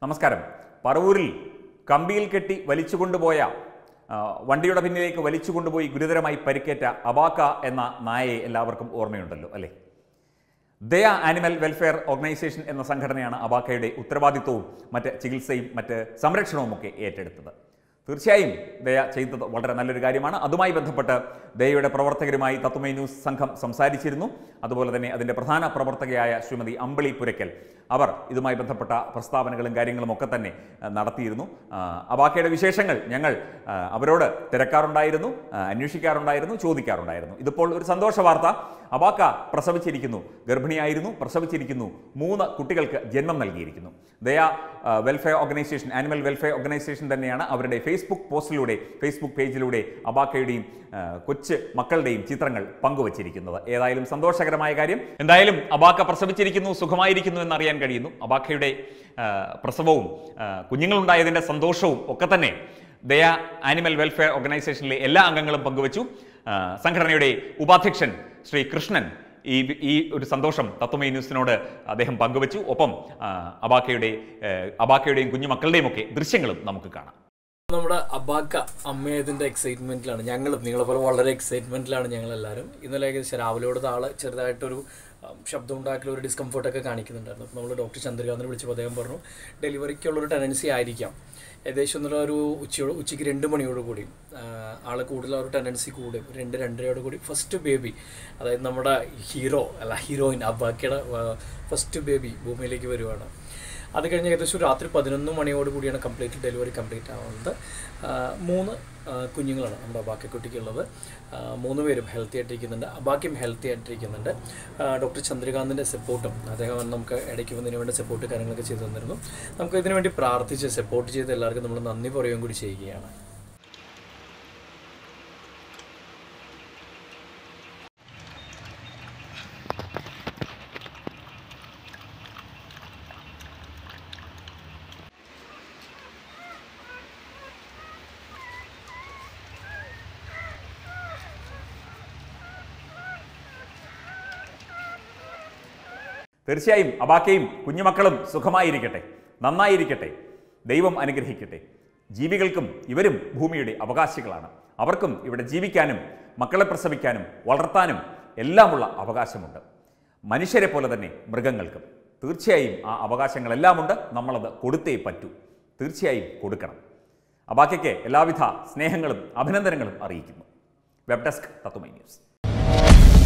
നമസ്കാരം പറവൂരിൽ കമ്പിയിൽ കെട്ടി വലിച്ചുകൊണ്ടുപോയ ആ, വണ്ടിയുടെ പിന്നിലേക്ക് വലിച്ചുകൊണ്ടുപോയി ഗുരുതരമായി പരിക്കേറ്റ അബാക്ക എന്ന നായയെ എല്ലാവർക്കും ഓർമ്മയുണ്ടല്ലോ അല്ലേ ദയ ആനിമൽ വെൽഫെയർ ഓർഗനൈസേഷൻ എന്ന സംഘടനയാണ് അബാക്കയുടെ ഉത്തരവാദിത്വവും മറ്റ് ചികിത്സയും മറ്റ് സംരക്ഷണവുമൊക്കെ ഏറ്റെടുത്തത് തീർച്ചയായും ദയ ചെയ്തത് വളരെ നല്ലൊരു കാര്യമാണ് അതുമായി ബന്ധപ്പെട്ട് ദയയുടെ പ്രവർത്തകരുമായി തത്വമൈ ന്യൂസ് സംഘം സംസാരിച്ചിരുന്നു അതുപോലെ തന്നെ അതിൻ്റെ പ്രധാന പ്രവർത്തകയായ ശ്രീമതി അമ്പിളി പുരയ്ക്കൽ അവർ ഇതുമായി ബന്ധപ്പെട്ട പ്രസ്താവനകളും കാര്യങ്ങളും ഒക്കെ തന്നെ ആ, നടത്തിയിരുന്നു ആ, അബാക്കയുടെ വിശേഷങ്ങൾ ഞങ്ങൾ ആ, അവരോട് തിരക്കാറുണ്ടായിരുന്നു ആ, അന്വേഷിക്കാറുണ്ടായിരുന്നു ചോദിക്കാറുണ്ടായിരുന്നു ഇതിപ്പോൾ ഒരു സന്തോഷ വാർത്ത അബാക്ക പ്രസവിച്ചിരിക്കുന്നു ഗർഭിണിയായിരുന്നു പ്രസവിച്ചിരിക്കുന്നു മൂന്ന് കുട്ടികൾക്ക് ജന്മം നൽകിയിരിക്കുന്നു ദയ ആ, welfare organisation animal welfare organisation തന്നെയാണ് അവരുടെ ഫേസ്ബുക്ക് പോസ്റ്റിലൂടെ ഫേസ്ബുക്ക് പേജിലൂടെ അബാക്കയുടെയും ആ, കൊച്ചു മക്കളുടെയും ചിത്രങ്ങൾ പങ്കുവച്ചിരിക്കുന്നത് ഏതായാലും സന്തോഷകരമായ കാര്യം എന്തായാലും അബാക്ക പ്രസവിച്ചിരിക്കുന്നു സുഖമായിരിക്കുന്നു എന്നറിയാൻ കഴിയുന്നു അബാക്കയുടെ ആ, പ്രസവവും ആ, കുഞ്ഞുങ്ങളുണ്ടായതിൻ്റെ സന്തോഷവും ഒക്കെ തന്നെ ദയ ആനിമൽ വെൽഫെയർ ഓർഗനൈസേഷനിലെ എല്ലാ അംഗങ്ങളും പങ്കുവച്ചു ആ, സംഘടനയുടെ ഉപാധ്യക്ഷൻ ശ്രീ കൃഷ്ണൻ ഈ ഈ ഒരു സന്തോഷം തത്വമേ ന്യൂസിനോട് അദ്ദേഹം പങ്കുവച്ചു ഒപ്പം ആ, അബാക്കയുടെ ആ, അബാക്കയുടെയും കുഞ്ഞുമക്കളുടെയും ഒക്കെ ദൃശ്യങ്ങളും നമുക്ക് കാണാം നമ്മുടെ അബാക്ക അമ്മയതിൻ്റെ എക്സൈറ്റ്മെൻറ്റിലാണ് ഞങ്ങളും നിങ്ങളെ പോലെ വളരെ എക്സൈറ്റ്മെൻറ്റിലാണ് ഞങ്ങളെല്ലാവരും ഇന്നലെ ഏകദേശം രാവിലെയോട് ആള് ചെറുതായിട്ടൊരു ഉം, ശബ്ദം ഉണ്ടാക്കൽ ഒരു ഡിസ്കംഫർട്ടൊക്കെ കാണിക്കുന്നുണ്ടായിരുന്നു അപ്പോൾ നമ്മൾ ഡോക്ടർ ചന്ദ്രകാന്തിനെ വിളിച്ചപ്പോൾ അദ്ദേഹം പറഞ്ഞു ഡെലിവറിക്കുള്ളൊരു ടെൻഡൻസി ആയിരിക്കാം ഏകദേശം എന്നുള്ള ഒരു ഉച്ചയോട് ഉച്ചയ്ക്ക് രണ്ട് മണിയോട് കൂടി ആൾ കൂടുതൽ ആ ഒരു ടെൻഡൻസി കൂടും ഒരു രണ്ട് രണ്ടരയോട് കൂടി ഫസ്റ്റ് ബേബി അതായത് നമ്മുടെ ഹീറോ അല്ല ഹീറോയിൻ അബാക്കയുടെ ഫസ്റ്റ് ബേബി ഭൂമിയിലേക്ക് വരുവാണ് അത് കഴിഞ്ഞ് ഏകദേശം ഒരു രാത്രി പതിനൊന്ന് മണിയോട് കൂടിയാണ് കംപ്ലീറ്റ് ഡെലിവറി കംപ്ലീറ്റ് ആവുന്നത് ആ, മൂന്ന് ആ, കുഞ്ഞുങ്ങളാണ് നമ്മുടെ അബാക്കക്കുട്ടിക്കുള്ളത് ആ, മൂന്ന് പേരും ഹെൽത്തി ആയിട്ടിരിക്കുന്നുണ്ട് അബാക്കിയും ഹെൽത്തി ആയിട്ടിരിക്കുന്നുണ്ട് ആ, ഡോക്ടർ ചന്ദ്രകാന്തിൻ്റെ സപ്പോർട്ടും അദ്ദേഹം നമുക്ക് ഇടയ്ക്ക് വന്നതിന് വേണ്ടി സപ്പോർട്ട് കാര്യങ്ങളൊക്കെ ചെയ്തു തന്നിരുന്നു നമുക്ക് ഇതിനു വേണ്ടി പ്രാർത്ഥിച്ച് സപ്പോർട്ട് ചെയ്ത് എല്ലാവർക്കും നമ്മൾ നന്ദി പറയുകയും കൂടി ചെയ്യുകയാണ് തീർച്ചയായും അബാക്കയും കുഞ്ഞുമക്കളും സുഖമായിരിക്കട്ടെ നന്നായിരിക്കട്ടെ ദൈവം അനുഗ്രഹിക്കട്ടെ ജീവികൾക്കും ഇവരും ഭൂമിയുടെ അവകാശികളാണ് അവർക്കും ഇവിടെ ജീവിക്കാനും മക്കളെ പ്രസവിക്കാനും വളർത്താനും എല്ലാമുള്ള അവകാശമുണ്ട് മനുഷ്യരെ പോലെ തന്നെ മൃഗങ്ങൾക്കും തീർച്ചയായും ആ അവകാശങ്ങളെല്ലാമുണ്ട് നമ്മളത് കൊടുത്തേ പറ്റൂ തീർച്ചയായും കൊടുക്കണം അബാക്കയ്ക്ക് എല്ലാവിധ സ്നേഹങ്ങളും അഭിനന്ദനങ്ങളും അറിയിക്കുന്നു വെബ് ഡെസ്ക് തത്വമൈ ന്യൂസ്